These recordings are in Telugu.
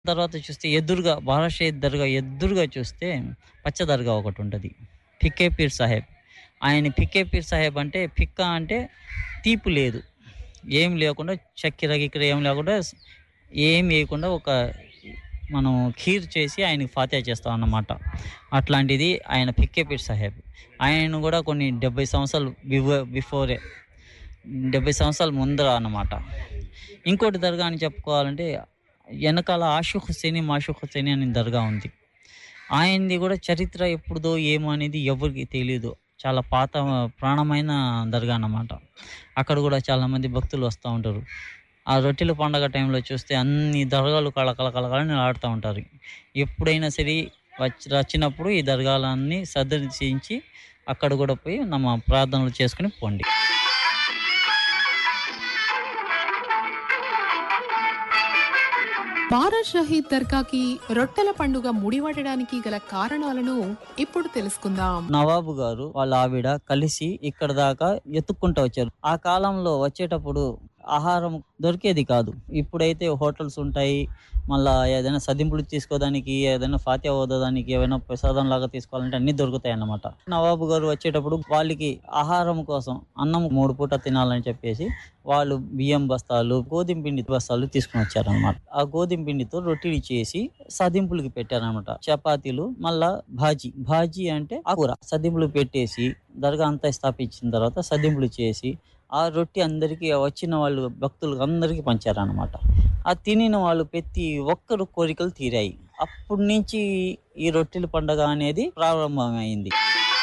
తర్వాత చూస్తే ఎదురుగా బారాషేద్ దర్గా ఎదురుగా చూస్తే పచ్చ దర్గా ఒకటి ఉంటుంది ఫిక్కే పీర్ సాహెబ్ ఆయన ఫిక్కే పీర్ సాహెబ్ అంటే ఫిక్కా అంటే తీపు లేదు ఏం లేకుండా చక్కెర గిక్కెర ఏం లేకుండా ఏం వేయకుండా ఒక మనం ఖీర్ చేసి ఆయనకి ఫాతిహా చేస్తాం అన్నమాట అట్లాంటిది ఆయన ఫిక్కే పీర్ సాహెబ్ ఆయన కూడా కొన్ని డెబ్బై సంవత్సరాలు బిఫో బిఫోరే డెబ్బై సంవత్సరాల ముందర అన్నమాట ఇంకోటి దర్గా అని చెప్పుకోవాలంటే వెనకాల ఆషుక్ హుసేని మాషుక్ హుసేని అని దర్గా ఉంది ఆయనది కూడా చరిత్ర ఎప్పుడుదో ఏమో అనేది ఎవరికి తెలియదు చాలా పాత ప్రాణమైన దర్గా అన్నమాట అక్కడ కూడా చాలామంది భక్తులు వస్తూ ఉంటారు ఆ రొట్టెల పండగ టైంలో చూస్తే అన్ని దర్గాలు కళకళ కళకళని ఆడుతూ ఉంటారు ఎప్పుడైనా సరే వచ్చి వచ్చినప్పుడు ఈ దర్గాలన్నీ సందర్శించి అక్కడ కూడా పోయి నమ్మ ప్రార్థనలు చేసుకుని పోండి బారా షహీద్ దర్గాకి రొట్టెల పండుగ ముడిపడడానికి గల కారణాలను ఇప్పుడు తెలుసుకుందాం నవాబు గారు వాళ్ళ ఆవిడ కలిసి ఇక్కడ దాకా ఎత్తుక్కుంటూ వచ్చారు ఆ కాలంలో వచ్చేటప్పుడు ఆహారం దొరికేది కాదు ఇప్పుడైతే హోటల్స్ ఉంటాయి మళ్ళా ఏదైనా సదింపులు తీసుకోవడానికి ఏదైనా ఫాతిహా ఓదడానికి ఏదైనా ప్రసాదం లాగా తీసుకోవాలంటే అన్ని దొరుకుతాయి అన్నమాట నవాబు గారు వచ్చేటప్పుడు వాళ్ళకి ఆహారం కోసం అన్నం మూడు పూట తినాలని చెప్పేసి వాళ్ళు బియ్యం బస్తాలు గోధుమ పిండి బస్తాలు తీసుకుని వచ్చారనమాట ఆ గోధుమ పిండితో రొట్టెలు చేసి సదింపులకి పెట్టారనమాట చపాతీలు మళ్ళా భాజీ భాజీ అంటే ఆ కూర సదింపులు పెట్టేసి దర్గా అంతా స్థాపించిన తర్వాత సదింపులు చేసి ఆ రొట్టె అందరికీ వచ్చిన వాళ్ళు భక్తులకు అందరికీ పంచారనమాట ఆ తినిన వాళ్ళు ప్రతి ఒక్కరు కోరికలు తీరాయి అప్పటి నుంచి ఈ రొట్టెల పండగ అనేది ప్రారంభమైంది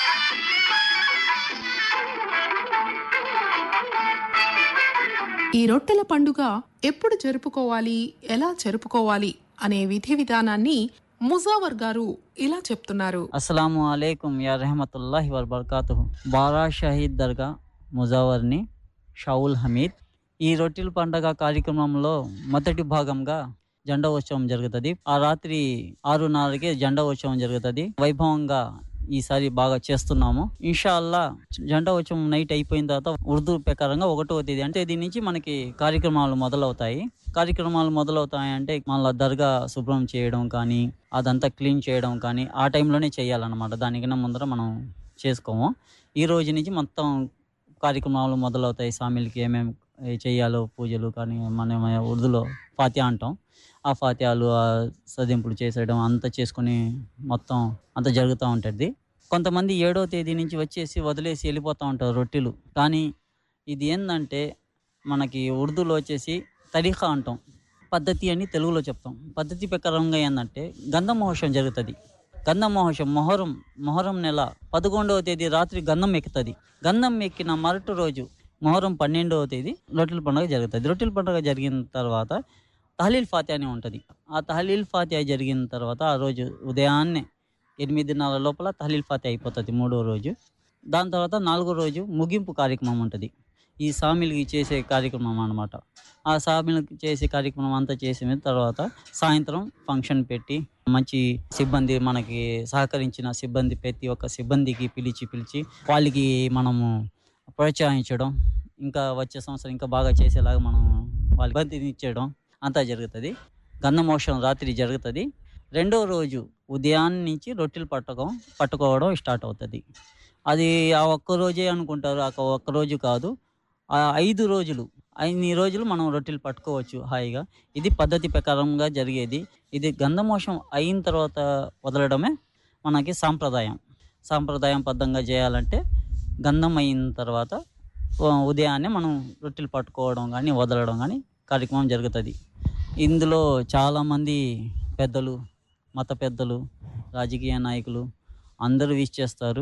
ఈ రొట్టెల పండుగ ఎప్పుడు జరుపుకోవాలి ఎలా జరుపుకోవాలి అనే విధి విధానాన్ని ముజావర్ గారు ఇలా చెప్తున్నారు అస్సలాము అలైకుం యా రెహమతుల్లాహి వబర్కాతు బారా షహీద్ దర్గా ముజావర్ని షావుల్ హమీద్ ఈ రొట్టెల పండగ కార్యక్రమంలో మొదటి భాగంగా జెండా ఉత్సవం జరుగుతుంది ఆ రాత్రి ఆరున్నరకే జెండా ఉత్సవం జరుగుతుంది వైభవంగా ఈసారి బాగా చేస్తున్నాము ఇన్షాల్లా జెండా ఉత్సవం నైట్ అయిపోయిన తర్వాత ఉర్దూ ప్రకారంగా ఒకటో తేదీ అంటే దీని నుంచి మనకి కార్యక్రమాలు మొదలవుతాయి కార్యక్రమాలు మొదలవుతాయి అంటే మళ్ళీ దర్గా శుభ్రం చేయడం కానీ అదంతా క్లీన్ చేయడం కానీ ఆ టైంలోనే చేయాలన్నమాట దానికన్నా ముందర మనం చేసుకోము ఈ రోజు నుంచి మొత్తం కార్యక్రమాలు మొదలవుతాయి స్వామిలకి ఏమేమి చేయాలో పూజలు కానీ మనం ఉర్దూలో ఫాతిహా అంటాం ఆ ఫాతిహాలు ఆ సదింపులు చేసేయడం అంతా చేసుకుని మొత్తం అంతా జరుగుతూ ఉంటుంది కొంతమంది ఏడో తేదీ నుంచి వచ్చేసి వదిలేసి వెళ్ళిపోతూ ఉంటారు రొట్టెలు కానీ ఇది ఏంటంటే మనకి ఉర్దూలో వచ్చేసి తరీఖా అంటాం పద్ధతి అని తెలుగులో చెప్తాం పద్ధతి ప్రకారంగా ఏంటంటే గంధం మహోత్సవం జరుగుతుంది గంధం మహోత్సవం మొహరం మొహరం నెల పదకొండవ తేదీ రాత్రి గంధం ఎక్కుతుంది గంధం ఎక్కిన మరటి రోజు మొహరం పన్నెండవ తేదీ రొట్టెల పండుగ జరుగుతుంది రొట్టెల పండుగ జరిగిన తర్వాత తహలీల్ ఫాతిహా అని ఉంటుంది ఆ తహలీల్ ఫాతిహా జరిగిన తర్వాత ఆ రోజు ఉదయాన్నే ఎనిమిదిన్నర లోపల తహలీల్ ఫాతిహా అయిపోతుంది మూడో రోజు దాని తర్వాత నాలుగో రోజు ముగింపు కార్యక్రమం ఉంటుంది ఈ సామిలకి చేసే కార్యక్రమం అన్నమాట ఆ సామిలకి చేసే కార్యక్రమం అంతా చేసిన తర్వాత సాయంత్రం ఫంక్షన్ పెట్టి మంచి సిబ్బంది మనకి సహకరించిన సిబ్బంది ప్రతి ఒక్క సిబ్బందికి పిలిచి పిలిచి వాళ్ళకి మనము ప్రోత్సహించడం ఇంకా వచ్చే సంవత్సరం ఇంకా బాగా చేసేలాగా మనం వాళ్ళ ఇబ్బందిని ఇచ్చేయడం అంతా జరుగుతుంది గంధమోషం రాత్రి జరుగుతుంది రెండో రోజు ఉదయాన్నే నుంచి రొట్టెలు పట్టకం పట్టుకోవడం స్టార్ట్ అవుతుంది అది ఆ ఒక్క రోజే అనుకుంటారు ఆ ఒక్క రోజు కాదు ఆ ఐదు రోజులు అన్ని రోజులు మనం రొట్టెలు పట్టుకోవచ్చు హాయిగా ఇది పద్ధతి ప్రకారంగా జరిగేది ఇది గంధమోషం అయిన తర్వాత వదలడమే మనకి సాంప్రదాయం సాంప్రదాయం బద్ధంగా చేయాలంటే గంధం అయిన తర్వాత ఉ- ఉదయాన్నే మనం రొట్టెలు పట్టుకోవడం కానీ వదలడం కానీ కార్యక్రమం జరుగుతుంది ఇందులో చాలామంది పెద్దలు మత పెద్దలు రాజకీయ నాయకులు అందరూ విష్ చేస్తారు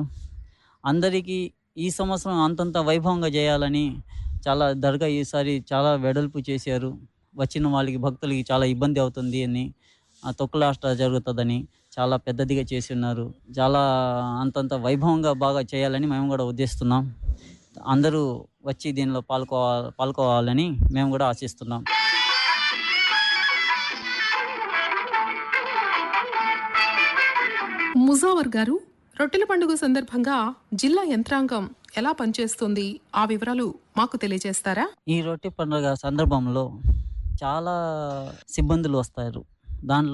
అందరికీ ఈ సంవత్సరం అంతంత వైభవంగా చేయాలని చాలా దర్గా ఈసారి చాలా వెడల్పు చేశారు వచ్చిన వాళ్ళకి భక్తులకి చాలా ఇబ్బంది అవుతుంది అని ఆ తొక్కులాట జరుగుతుందని చాలా పెద్దదిగా చేసి ఉన్నారు చాలా అంతంత వైభవంగా బాగా చేయాలని మేము కూడా ఉద్దేశిస్తున్నాం అందరూ వచ్చి దీనిలో పాల్గొవాలి పాల్గొవాలని మేము కూడా ఆశిస్తున్నాం ముజావర్ గారు రొట్టెల పండుగ సందర్భంగా జిల్లా యంత్రాంగం ఎలా పనిచేస్తుంది ఆ వివరాలు మాకు తెలియజేస్తారా ఈ రొట్టె పండుగ సందర్భంలో చాలా సిబ్బందులు వస్తారు దాంట్లో